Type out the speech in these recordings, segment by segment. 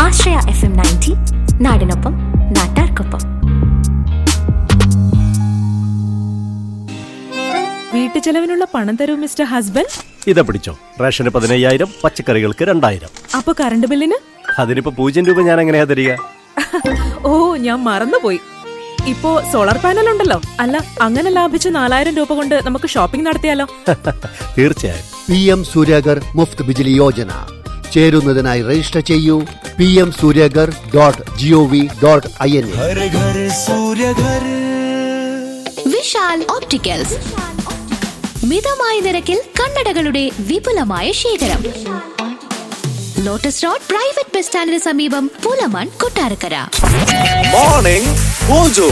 ആശ്രയ F M ninety നാടിനൊപ്പം നാട്ടാർക്കൊപ്പം വീട്ടു ചെലവിനുള്ള പണം തരൂ മിസ്റ്റർ ഹസ്ബൻഡ് ഇതാ പിടിച്ചോ റേഷന് പതിനയ്യായിരം പച്ചക്കറികൾക്ക് രണ്ടായിരം അപ്പൊ കറണ്ട് ബില്ലിന് അതിനിപ്പോ പൂജ്യം രൂപ ഞാൻ എങ്ങനെയാ തരിക ഓ ഞാൻ മറന്നുപോയി ഇപ്പോ സോളാർ പാനൽ ഉണ്ടല്ലോ അല്ല അങ്ങനെ ലാഭിച്ച നാലായിരം രൂപ കൊണ്ട് നമുക്ക് ഷോപ്പിംഗ് നടത്തിയാലോ തീർച്ചയായും പി എം സൂര്യാഗർ മുഫ്ത് ബിജിലി യോജന ചേരുന്നതിനായി രജിസ്റ്റർ ചെയ്യൂ P M Suryaghar dot G O V dot I N എ घर घर सूर्य घर വിശാൽ ഓപ്റ്റിക്കൽസ് മിതമായ നിരക്കിൽ കണ്ണടകളുടെ വിപുലമായ ശേഖരം ലോട്ടസ് റോഡ് പ്രൈവറ്റ് ബസ് സ്റ്റാൻഡിന് സമീപം Pulamon Kottarakkara morning mojo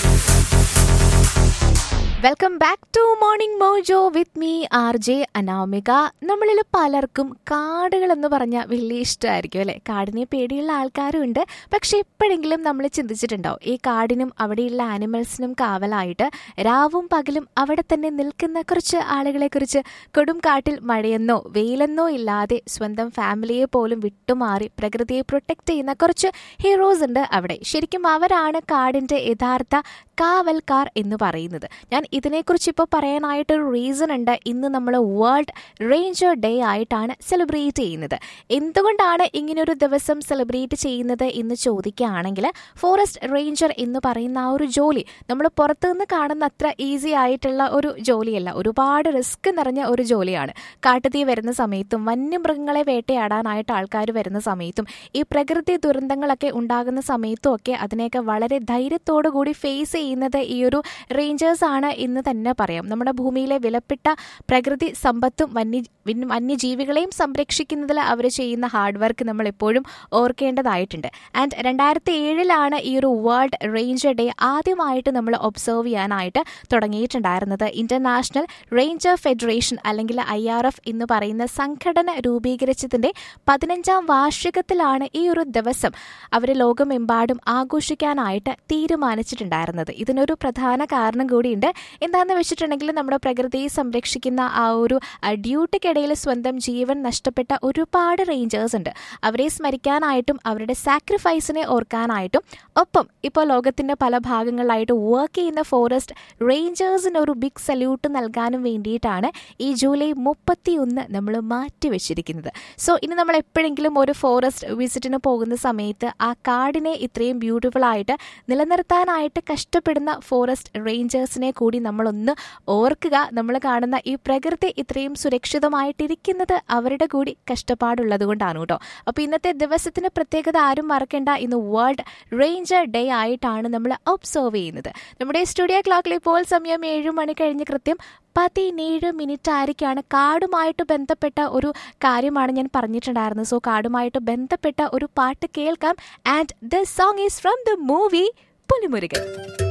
welcome back to morning mojo with me R J Anamika നമ്മളിൽ പലർക്കും കാടുകൾ എന്ന് പറഞ്ഞാൽ വലിയ ഇഷ്ടമായിരിക്കും അല്ലെ കാടിനെ പേടിയുള്ള ആൾക്കാരും ഉണ്ട് പക്ഷെ എപ്പോഴെങ്കിലും നമ്മൾ ചിന്തിച്ചിട്ടുണ്ടാവും ഈ കാടിനും അവിടെയുള്ള ആനിമൽസിനും കാവലായിട്ട് രാവും പകലും അവിടെ തന്നെ നിൽക്കുന്ന കുറച്ച് ആളുകളെ കുറിച്ച് കൊടും കാട്ടിൽ മഴയെന്നോ വെയിലെന്നോ ഇല്ലാതെ സ്വന്തം ഫാമിലിയെ പോലും വിട്ടുമാറി പ്രകൃതിയെ പ്രൊട്ടക്ട് ചെയ്യുന്ന കുറച്ച് ഹീറോസ് ഉണ്ട് അവിടെ ശരിക്കും അവരാണ് കാടിന്റെ യഥാർത്ഥ കാവൽക്കാർ എന്ന് പറയുന്നത് ഞാൻ ഇതിനെക്കുറിച്ച് ഇപ്പോൾ പറയാനായിട്ടൊരു റീസൺ ഉണ്ട് ഇന്ന് നമ്മൾ വേൾഡ് റേഞ്ചർ ഡേ ആയിട്ടാണ് സെലിബ്രേറ്റ് ചെയ്യുന്നത് എന്തുകൊണ്ടാണ് ഇങ്ങനൊരു ദിവസം സെലിബ്രേറ്റ് ചെയ്യുന്നത് എന്ന് ചോദിക്കുകയാണെങ്കിൽ ഫോറസ്റ്റ് റേഞ്ചർ എന്ന് പറയുന്ന ആ ഒരു ജോലി നമ്മൾ പുറത്തുനിന്ന് കാണുന്ന അത്ര ഈസി ആയിട്ടുള്ള ഒരു ജോലിയല്ല ഒരുപാട് റിസ്ക് നിറഞ്ഞ ഒരു ജോലിയാണ് കാട്ടുതീ വരുന്ന സമയത്തും വന്യമൃഗങ്ങളെ വേട്ടയാടാനായിട്ട് ആൾക്കാർ വരുന്ന സമയത്തും ഈ പ്രകൃതി ദുരന്തങ്ങളൊക്കെ ഉണ്ടാകുന്ന സമയത്തും ഒക്കെ അതിനെയൊക്കെ വളരെ ധൈര്യത്തോടു കൂടി ഫേസ് ചെയ്യുന്നത് ഈ ഒരു റേഞ്ചേഴ്സ് ആണ് എന്ന് തന്നെ പറയാം നമ്മുടെ ഭൂമിയിലെ വിലപ്പെട്ട പ്രകൃതി സമ്പത്തും വന്യ വിൻ- വന്യജീവികളെയും സംരക്ഷിക്കുന്നതിൽ അവർ ചെയ്യുന്ന ഹാർഡ് വർക്ക് നമ്മൾ എപ്പോഴും ഓർക്കേണ്ടതായിട്ടുണ്ട് ആൻഡ് രണ്ടായിരത്തി ഏഴിലാണ് ഈ ഒരു വേൾഡ് റേഞ്ചർ ഡേ ആദ്യമായിട്ട് നമ്മൾ ഒബ്സർവ് ചെയ്യാനായിട്ട് തുടങ്ങിയിട്ടുണ്ടായിരുന്നത് ഇന്റർനാഷണൽ റേഞ്ചർ ഫെഡറേഷൻ അല്ലെങ്കിൽ ഐ ആർ എഫ് എന്ന് പറയുന്ന സംഘടന രൂപീകരിച്ചതിന്റെ പതിനഞ്ചാം വാർഷികത്തിലാണ് ഈ ഒരു ദിവസം അവർ ലോകമെമ്പാടും ആഘോഷിക്കാനായിട്ട് തീരുമാനിച്ചിട്ടുണ്ടായിരുന്നത് ഇതിനൊരു പ്രധാന കാരണം കൂടിയുണ്ട് എന്താണെന്ന് വെച്ചിട്ടുണ്ടെങ്കിൽ നമ്മുടെ പ്രകൃതിയെ സംരക്ഷിക്കുന്ന ആ ഒരു ആ, ഡ്യൂട്ടിക്കിടയിൽ സ്വന്തം ജീവൻ നഷ്ടപ്പെട്ട ഒരുപാട് റേഞ്ചേഴ്സ് ഉണ്ട് അവരെ സ്മരിക്കാനായിട്ടും അവരുടെ സാക്രിഫൈസിനെ ഓർക്കാനായിട്ടും ഒപ്പം ഇപ്പോൾ ലോകത്തിന്റെ പല ഭാഗങ്ങളിലായിട്ട് വർക്ക് ചെയ്യുന്ന ഫോറസ്റ്റ് റേഞ്ചേഴ്സിന് ഒരു ബിഗ് സല്യൂട്ട് നൽകാനും വേണ്ടിയിട്ടാണ് ഈ ജൂലൈ മുപ്പത്തിയൊന്ന് നമ്മൾ മാറ്റിവെച്ചിരിക്കുന്നത് സോ ഇനി നമ്മൾ എപ്പോഴെങ്കിലും ഒരു ഫോറസ്റ്റ് വിസിറ്റിന് പോകുന്ന സമയത്ത് ആ കാടിനെ ഇത്രയും ബ്യൂട്ടിഫുൾ ആയിട്ട് നിലനിർത്താനായിട്ട് കഷ്ടപ്പെടുന്ന ഫോറസ്റ്റ് റേഞ്ചേഴ്സിനെ കൂടി നമ്മളൊന്ന് ഓർക്കുക നമ്മൾ കാണുന്ന ഈ പ്രകൃതി ഇത്രയും സുരക്ഷിതമായിട്ടിരിക്കുന്നത് അവരുടെ കൂടി കഷ്ടപ്പാടുള്ളത് കൊണ്ടാണ് കേട്ടോ അപ്പോൾ ഇന്നത്തെ ദിവസത്തിന് പ്രത്യേകത ആരും മറക്കേണ്ട ഇന്ന് വേൾഡ് റേഞ്ചർ ഡേ ആയിട്ടാണ് നമ്മൾ ഒബ്സർവ് ചെയ്യുന്നത് നമ്മുടെ സ്റ്റുഡിയോ ക്ലോക്കിൽ ഇപ്പോൾ സമയം ഏഴ് മണി കഴിഞ്ഞ് കൃത്യം പതിനേഴ് മിനിറ്റ് ആയിരിക്കാണ് കാടുമായിട്ട് ബന്ധപ്പെട്ട ഒരു കാര്യമാണ് ഞാൻ പറഞ്ഞിട്ടുണ്ടായിരുന്നത് സോ കാടുമായിട്ട് ബന്ധപ്പെട്ട ഒരു പാട്ട് കേൾക്കാം and the song is from the movie Pulimurugan